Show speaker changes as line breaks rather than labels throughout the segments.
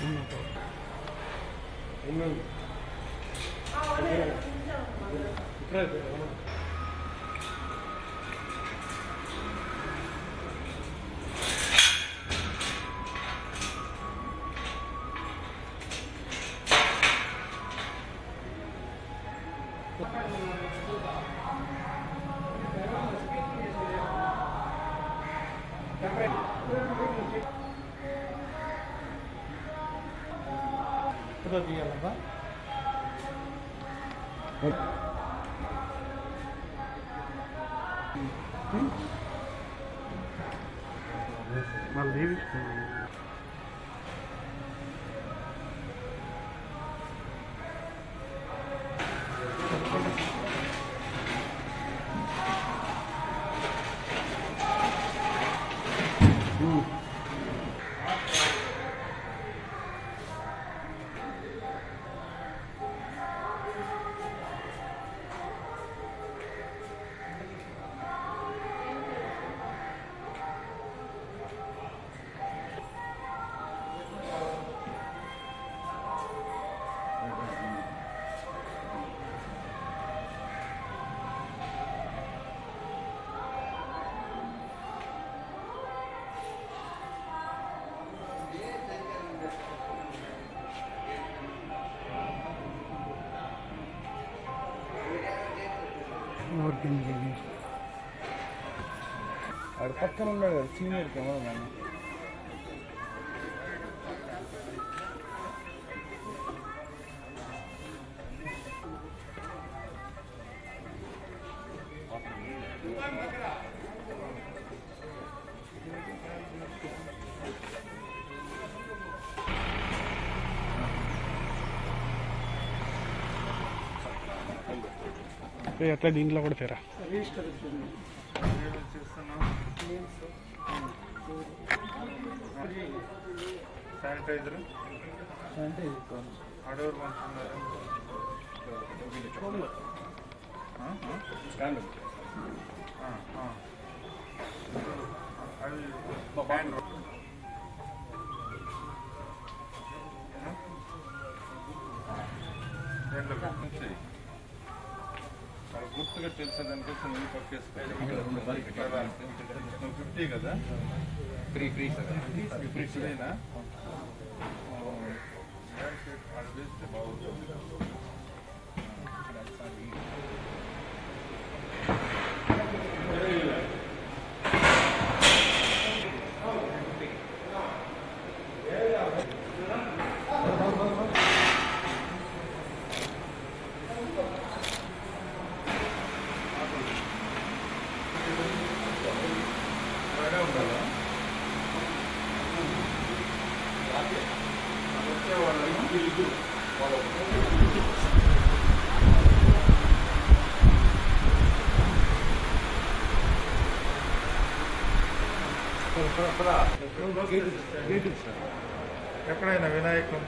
photo తీయాలబ్బా మళ్ళీ
ఆడ పక్కన ఉన్నాడు కదా సీనియర్ కెమెరా
అట్లా దీంట్లో కూడా తెరా
శానిటైజర్
అంటే
అడవులు పంచుతున్నారు అది బ్యాన్ దేంట్లో నుంచి అది గుర్తుగా తెలిసే దానికోసం నేను పక్కేసుకోవాలి నువ్వు ఫిఫ్టీ కదా ఫ్రీ ఫ్రీ సార్ ఫ్రీ ఫ్రీనా అది వేస్తే బాగుంటుంది బాగా ఉండాలా ఎక్కడైనా వినాయకం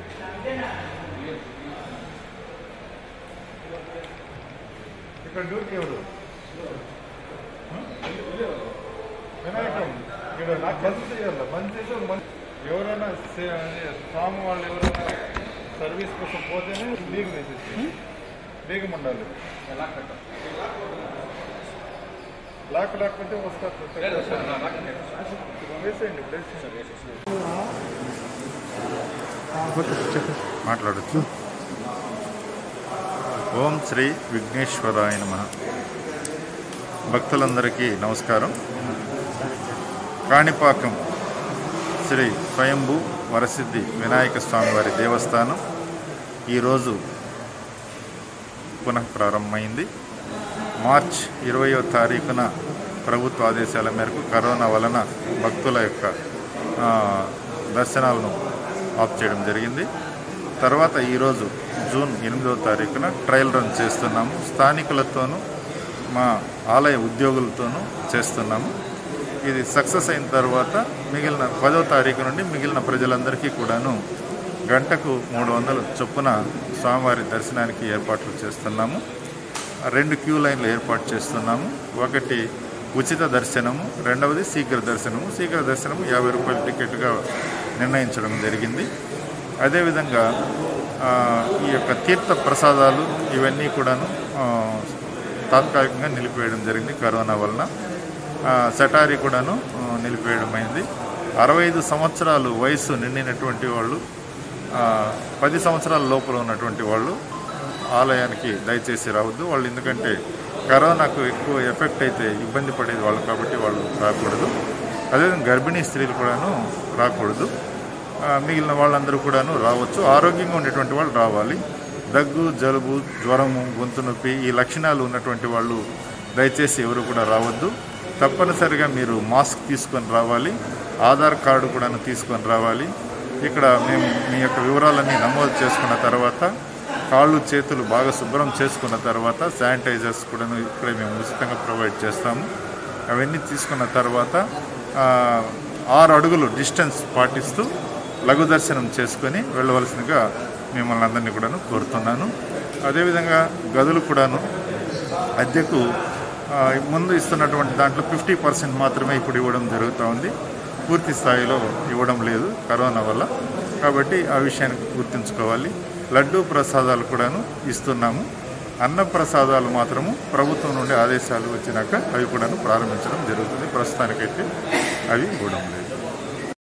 ఇక్కడ డ్యూటీ ఎవరు వినాయకం ఇక్కడ నాకు బంద్ చేయాలి బంద్ చేసి ఒక మనిషి ఎవరైనా సే- అదే స్వామి వాళ్ళు ఎవరైనా సర్వీస్ కోసం పోతేనే బీగం వేసేసి బీగం ఉండాలి లాక్ లేకపోతే వస్తారు వేసేయండి ఇప్పుడు వేసేయండి మాట్లాడచ్చు ఓం శ్రీ విఘ్నేశ్వరాయ నమ భక్తులందరికీ నమస్కారం కాణిపాకం శ్రీ స్వయంభూ వరసిద్ధి వినాయక స్వామివారి దేవస్థానం ఈరోజు పునః ప్రారంభమైంది మార్చ్ ఇరవయో తారీఖున ప్రభుత్వ ఆదేశాల మేరకు కరోనా వలన భక్తుల యొక్క ఆ, దర్శనాలను ఆఫ్ చేయడం జరిగింది తర్వాత ఈరోజు జూన్ ఎనిమిదవ తారీఖున ట్రయల్ రన్ చేస్తున్నాము స్థానికులతోనూ మా ఆలయ ఉద్యోగులతోనూ చేస్తున్నాము ఇది సక్సెస్ అయిన తర్వాత మిగిలిన పదవ తారీఖు నుండి మిగిలిన ప్రజలందరికీ కూడాను గంటకు మూడు వందల చొప్పున స్వామివారి దర్శనానికి ఏర్పాట్లు చేస్తున్నాము రెండు క్యూ లైన్లు ఏర్పాటు చేస్తున్నాము ఒకటి ఉచిత దర్శనము రెండవది శీఘ్ర దర్శనము శీఘ్ర దర్శనము యాభై రూపాయల టికెట్గా నిర్ణయించడం జరిగింది అదేవిధంగా ఆ, ఈ యొక్క తీర్థ ప్రసాదాలు ఇవన్నీ కూడాను ఆ, తాత్కాలికంగా నిలిపివేయడం జరిగింది కరోనా వలన ఆ, సెటారీ కూడాను ఆ, నిలిపివేయడం అయింది అరవై ఐదు సంవత్సరాలు వయసు నిండినటువంటి వాళ్ళు ఆ, పది సంవత్సరాల లోపల ఉన్నటువంటి వాళ్ళు ఆలయానికి దయచేసి రావద్దు వాళ్ళు ఎందుకంటే కరోనాకు ఎక్కువ ఎఫెక్ట్ అయితే ఇబ్బంది పడేది వాళ్ళు కాబట్టి వాళ్ళు రాకూడదు అదేవిధంగా గర్భిణీ స్త్రీలు కూడాను రాకూడదు ఆ, మిగిలిన వాళ్ళందరూ కూడాను రావచ్చు ఆరోగ్యంగా ఉండేటువంటి వాళ్ళు రావాలి దగ్గు జలుబు జ్వరము గొంతు నొప్పి ఈ లక్షణాలు ఉన్నటువంటి వాళ్ళు దయచేసి ఎవరు కూడా రావద్దు తప్పనిసరిగా మీరు మాస్క్ తీసుకొని రావాలి ఆధార్ కార్డు కూడా తీసుకొని రావాలి ఇక్కడ మేము మీ యొక్క వివరాలన్నీ నమోదు చేసుకున్న తర్వాత కాళ్ళు చేతులు బాగా శుభ్రం చేసుకున్న తర్వాత శానిటైజర్స్ కూడా ఇక్కడే మేము ఉచితంగా ప్రొవైడ్ చేస్తాము అవన్నీ తీసుకున్న తర్వాత ఆ, ఆరు అడుగులు డిస్టెన్స్ పాటిస్తూ లఘు దర్శనం చేసుకొని వెళ్ళవలసిందిగా మిమ్మల్ని అందరినీ కూడాను కోరుతున్నాను అదేవిధంగా గదులు కూడాను అద్దెకు ఆ, ముందు ఇస్తున్నటువంటి దాంట్లో ఫిఫ్టీ పర్సెంట్ మాత్రమే ఇప్పుడు ఇవ్వడం జరుగుతూ ఉంది పూర్తి స్థాయిలో ఇవ్వడం లేదు కరోనా వల్ల కాబట్టి ఆ విషయాన్ని గుర్తుంచుకోవాలి లడ్డూ ప్రసాదాలు కూడాను ఇస్తున్నాము అన్న ప్రసాదాలు మాత్రము ప్రభుత్వం నుండి ఆదేశాలు వచ్చినాక అవి కూడాను ప్రారంభించడం జరుగుతుంది ప్రస్తుతానికైతే అవి ఇవ్వడం లేదు